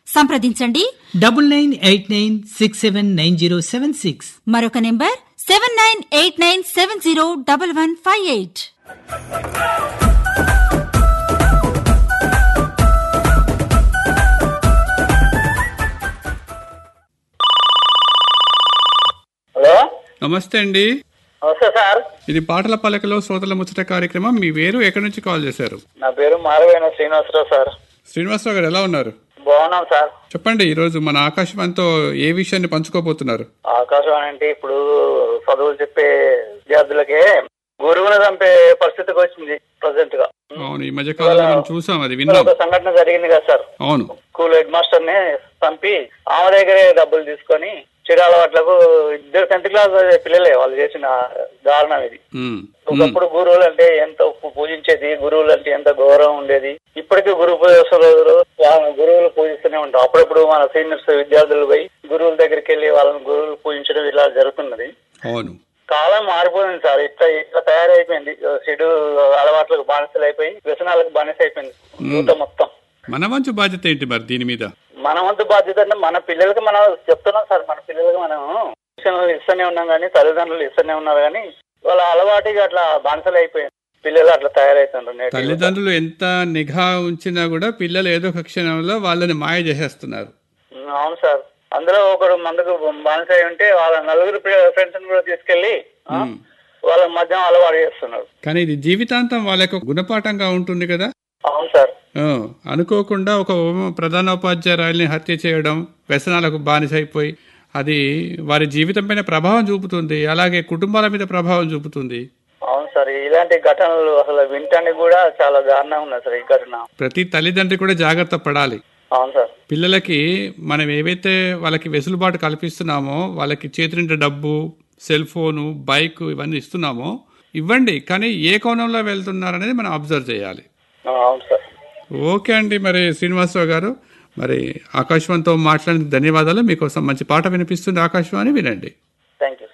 సంప్రదించండి double nine eight nine six seven nine zero seven six మరొక number seven nine eight nine seven zero double one five eight hello నమస్తే అండి నమస్తే sir ఇది పాటల పలకలో శ్రోతల ముచ్చట కార్యక్రమం మీ వేరు ఎక్కడి నుంచి కాల్ చేశారు నా పేరు మారవేణ శ్రీనివాసరావు సార్ శ్రీనివాసరావు గారు ఎలా ఉన్నారు బాగున్నాం సార్ చెప్పండి ఈ రోజు మన ఆకాశవాణితో ఏ విషయాన్ని పంచుకోబోతున్నారు ఆకాశవాణి అంటే ఇప్పుడు చదువులు చెప్పే విద్యార్థులకే గురువుని చంపే పరిస్థితికి వచ్చింది ప్రజెంట్ గా అవును ఈ మధ్య కాలంలో మనం చూసాం అది విన్నాం ఒక సంఘటన జరిగింది కదా సార్ అవును స్కూల్ హెడ్ మాస్టర్ ని చంపి ఆమె దగ్గరే డబ్బులు తీసుకొని చెడు అలవాట్లకు ఇద్దరు టెన్త్ క్లాస్ పిల్లలే వాళ్ళు చేసిన దారుణం ఇది ఉమ్, ఉమ్, ఒకప్పుడు గురువులు అంటే ఎంత పూ- పూజించేది గురువులు అంటే ఎంత గౌరవం ఉండేది ఇప్పటికీ గురు పూజ రోజులు గురువులు పూజిస్తూనే ఉంటాం అప్పుడప్పుడు మన సీనియర్స్ విద్యార్థులు పోయి గురువుల దగ్గరికి వెళ్ళి వాళ్ళని గురువులు పూజించడం ఇలా జరుగుతున్నది అవును కాలం మారిపోయింది సార్ ఇట్లా ఇట్లా తయారైపోయింది చెడు అలవాట్లకు బానిసలు అయిపోయి వ్యసనాలకు బానిస అయిపోయింది యూత మొత్తం మన వంచు బాధ్యత ఏంటి మరి దీని మీద మన వంతు బాధ్యత అంటే మన పిల్లలకి మనం చెప్తున్నాం సార్ మన పిల్లలకి మనం శిక్షణలు ఇస్తూనే ఉన్నాం కానీ తల్లిదండ్రులు ఇస్తూనే ఉన్నారు కానీ వాళ్ళ అలవాటుగా అట్లా బానిసలు అయిపోయింది పిల్లలు అట్లా తయారైతున్నారు నేటి యువత. తల్లిదండ్రులు ఎంత నిఘా ఉంచినా కూడా పిల్లలు ఏదో ఒక క్షణంలో వాళ్ళని మాయ చేసేస్తున్నారు ఉమ్, అవును సార్ అందులో ఒకడు మందుకు బానిస అయి ఉంటే వాళ్ళ నలుగురు ఫ్రెండ్స్ కూడా తీసుకెళ్లి ఆ, ఉమ్. వాళ్ళ మధ్య అలవాటు చేస్తున్నారు కానీ ఇది జీవితాంతం వాళ్ళకు గుణపాఠంగా ఉంటుంది కదా అవును సార్ ఆ, అనుకోకుండా ఒక ఉమ- ప్రధానోపాధ్యాయురాలిని హత్య చేయడం వ్యసనాలకు బానిసైపోయి అది వారి జీవితం పైన ప్రభావం చూపుతుంది అలాగే కుటుంబాల మీద ప్రభావం చూపుతుంది అవును సార్ ఇలాంటి ఘటనలు అసలు వింటానికి కూడా చాలా దారుణంగా ఉన్నది సార్ ఈ ఘటన ప్రతి తల్లిదండ్రి కూడా జాగ్రత్త పడాలి అవును సార్ పిల్లలకి మనం ఏవైతే వాళ్ళకి వెసులుబాటు కల్పిస్తున్నామో వాళ్ళకి చేతి నిండా డబ్బు సెల్ ఫోను బైక్ ఇవన్నీ ఇస్తున్నామో ఇవ్వండి కానీ ఏ కోణంలో వెళ్తున్నారనేది మనం అబ్జర్వ్ చేయాలి ఆ, అవును సార్ ఓకే అండి మరి శ్రీనివాసరావు గారు మరి ఆకాశవాణితో మాట్లాడిన ధన్యవాదాలు మీకోసం మంచి పాట వినిపిస్తుంది ఆకాశవాణి వినండి థ్యాంక్ యూ